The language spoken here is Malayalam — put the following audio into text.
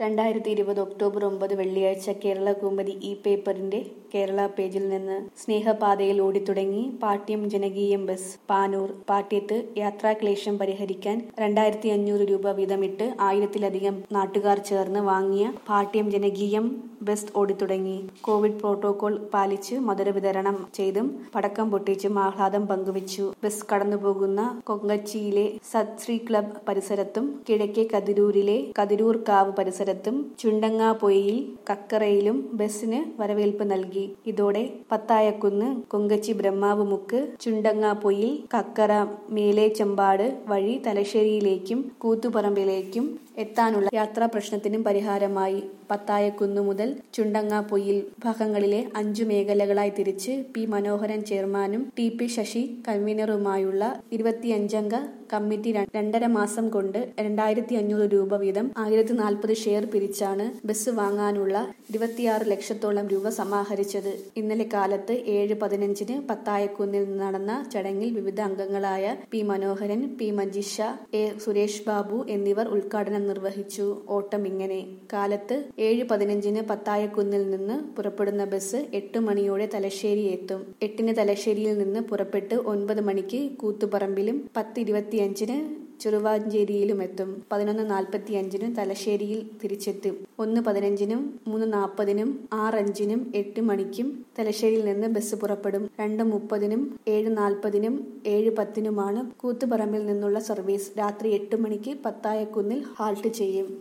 രണ്ടായിരത്തി ഇരുപത് ഒക്ടോബർ ഒമ്പത് വെള്ളിയാഴ്ച കേരള കുമരി ഇ പേപ്പറിന്റെ കേരള പേജിൽ നിന്ന് സ്നേഹപാതയിൽ ഓടിത്തുടങ്ങി പാട്യം ജനകീയം ബസ് പാനൂർ പാട്യത്ത് യാത്രാക്ലേശം പരിഹരിക്കാൻ രണ്ടായിരത്തി അഞ്ഞൂറ് രൂപ വീതമിട്ട് ആയിരത്തിലധികം നാട്ടുകാർ ചേർന്ന് വാങ്ങിയ പാട്യം ജനകീയം ബസ് ഓടിത്തുടങ്ങി കോവിഡ് പ്രോട്ടോകോൾ പാലിച്ച് മധുര വിതരണം ചെയ്തും പടക്കം പൊട്ടിച്ചും ആഹ്ലാദം പങ്കുവച്ചു ബസ് കടന്നുപോകുന്ന കൊങ്കച്ചിയിലെ സത്ശ്രീ ക്ലബ് പരിസരത്തും കിഴക്കേ കതിരൂരിലെ കതിരൂർ കാവ് പരിസരത്തും ചുണ്ടങ്ങാപ്പൊയിൽ കക്കറയിലും ബസ്സിന് വരവേൽപ്പ് നൽകി ഇതോടെ പത്തായക്കുന്ന് കൊങ്കച്ചി ബ്രഹ്മാവ് മുക്ക് ചുണ്ടങ്ങാപ്പൊയിൽ കക്കറ മേലെ ചെമ്പാട് വഴി തലശ്ശേരിയിലേക്കും കൂത്തുപറമ്പിലേക്കും എത്താനുള്ള യാത്രാ പ്രശ്നത്തിനും പരിഹാരമായി പത്തായക്കുന്ന് മുതൽ ചുണ്ടങ്ങാപ്പൊയിൽ ഭാഗങ്ങളിലെ അഞ്ചു മേഖലകളായി തിരിച്ച് പി മനോഹരൻ ചെയർമാനും ടി പി ശശി കൺവീനറുമായുള്ള ഇരുപത്തിയഞ്ചംഗ കമ്മിറ്റി രണ്ടര മാസം കൊണ്ട് രണ്ടായിരത്തി അഞ്ഞൂറ് രൂപ വീതം ആയിരത്തി നാൽപ്പത് ഷെയർ പിരിച്ചാണ് ബസ് വാങ്ങാനുള്ള ഇരുപത്തിയാറ് ലക്ഷത്തോളം രൂപ സമാഹരിച്ചത് ഇന്നലെ കാലത്ത് ഏഴ് പതിനഞ്ചിന് പത്തായക്കുന്നിൽ നടന്ന ചടങ്ങിൽ വിവിധ അംഗങ്ങളായ P Manoharan P Manjisha A Suresh Babu എന്നിവർ ഉദ്ഘാടനം നിർവഹിച്ചു ഓട്ടം ഇങ്ങനെ കാലത്ത് ഏഴ് പതിനഞ്ചിന് പത്തായക്കുന്നിൽ നിന്ന് പുറപ്പെടുന്ന ബസ് എട്ട് മണിയോടെ തലശ്ശേരി എത്തും എട്ടിന് തലശ്ശേരിയിൽ നിന്ന് പുറപ്പെട്ട് ഒൻപത് മണിക്ക് കൂത്തുപറമ്പിലും പത്ത് ഇരുപത്തിയഞ്ചിന് ചെറുവാഞ്ചേരിയിലും എത്തും പതിനൊന്ന് നാൽപ്പത്തി അഞ്ചിന് തലശ്ശേരിയിൽ തിരിച്ചെത്തും ഒന്ന് പതിനഞ്ചിനും മൂന്ന് നാൽപ്പതിനും ആറഞ്ചിനും എട്ട് മണിക്കും തലശ്ശേരിയിൽ നിന്ന് ബസ് പുറപ്പെടും രണ്ട് മുപ്പതിനും ഏഴ് നാൽപ്പതിനും ഏഴ് പത്തിനുമാണ് കൂത്തുപറമ്പിൽ നിന്നുള്ള സർവീസ് രാത്രി എട്ട് മണിക്ക് പത്തായക്കുന്നിൽ ഹാൾട്ട് ചെയ്യും